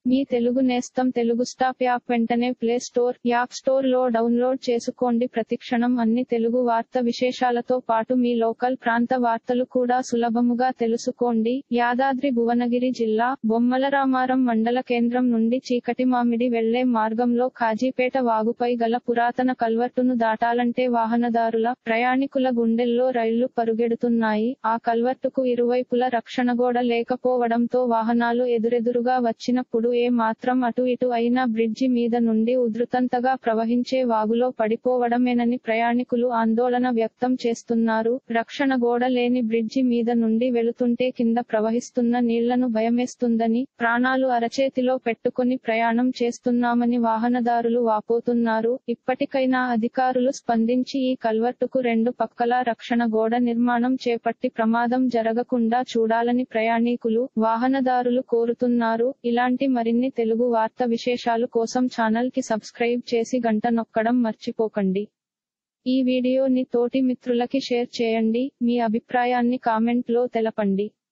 మీ తెలుగు నేస్తం Telugu stop app వెంటనే play store app store లో డౌన్లోడ్ చేసుకోండి ప్రతిక్షణం అన్ని తెలుగు వార్త విశేషాలతో పాటు మీ లోకల్ ప్రాంత వార్తలు కూడా సులభముగా తెలుసుకోండి యాదాద్రి భువనగిరి జిల్లా బొమ్మలరామారం మండల కేంద్రం నుండి చీకటి మామిడి వెళ్లే మార్గంలో కాజీపేట వాగుపై గల పురాతన కల్వర్టును దాటాలంటే వాహనదారుల ప్రయాణికుల గుండెల్లో రైళ్లు పరుగెడుతున్నాయి ఆ కల్వర్టుకు ఇరువైపుల రక్షణ గోడ లేకపోవడంతో వాహనాలు ఎదురెదురుగా వచ్చినప్పుడు ఏ మాత్రం అటు ఇటు అయినా బ్రిడ్జి మీద నుండి ఉధృతంతగా ప్రవహించే వాగులో పడిపోవడమేనని ప్రయాణికులు ఆందోళన వ్యక్తం చేస్తున్నారు రక్షణ గోడ లేని బ్రిడ్జి మీద నుండి వెళుతుంటే కింద ప్రవహిస్తున్న నీళ్లను భయమేస్తుందని ప్రాణాలు అరచేతిలో పెట్టుకుని ప్రయాణం చేస్తున్నామని వాహనదారులు వాపోతున్నారు ఇప్పటికైనా అధికారులు స్పందించి ఈ కల్వర్టుకు రెండు పక్కల రక్షణ గోడ నిర్మాణం చేపట్టి ప్రమాదం జరగకుండా చూడాలని ప్రయాణికులు వాహనదారులు కోరుతున్నారు ఇలాంటి మరిన్ని తెలుగు వార్త విశేషాలు కోసం ఛానల్ కి సబ్స్క్రైబ్ చేసి గంట నొక్కడం మర్చిపోకండి ఈ వీడియోని తోటి మిత్రులకి షేర్ చేయండి మీ అభిప్రాయాన్ని కామెంట్ లో తెలపండి